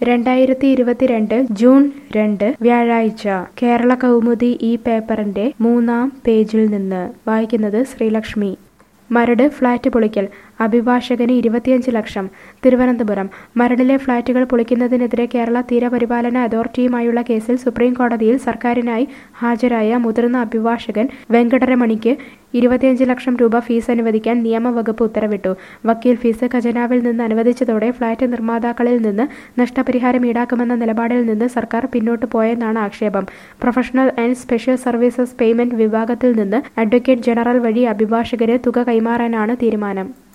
രണ്ടായിരത്തി ഇരുപത്തിരണ്ട് ജൂൺ രണ്ട് വ്യാഴാഴ്ച കേരള കൗമുദി ഈ പേപ്പറിന്റെ മൂന്നാം പേജിൽ നിന്ന് വായിക്കുന്നത് ശ്രീലക്ഷ്മി മരട് ഫ്ളാറ്റ് പൊളിക്കൽ അഭിഭാഷകന് ഇരുപത്തിയഞ്ച് ലക്ഷം തിരുവനന്തപുരം മരടിലെ ഫ്ളാറ്റുകൾ പൊളിക്കുന്നതിനെതിരെ കേരള തീരപരിപാലന അതോറിറ്റിയുമായുള്ള കേസിൽ സുപ്രീം കോടതിയിൽ സർക്കാരിനായി ഹാജരായ മുതിർന്ന അഭിഭാഷകൻ വെങ്കടരമണിക്ക് ഇരുപത്തിയഞ്ച് ലക്ഷം രൂപ ഫീസ് അനുവദിക്കാൻ നിയമവകുപ്പ് ഉത്തരവിട്ടു വക്കീൽ ഫീസ് ഖജനാവിൽ നിന്ന് അനുവദിച്ചതോടെ ഫ്ളാറ്റ് നിർമ്മാതാക്കളിൽ നിന്ന് നഷ്ടപരിഹാരം ഈടാക്കുമെന്ന നിലപാടിൽ നിന്ന് സർക്കാർ പിന്നോട്ട് പോയെന്നാണ് ആക്ഷേപം professional and special services payment വിഭാഗത്തിൽ നിന്ന് അഡ്വക്കേറ്റ് ജനറൽ വഴി അഭിഭാഷകന് തുക കൈമാറാനാണ് തീരുമാനം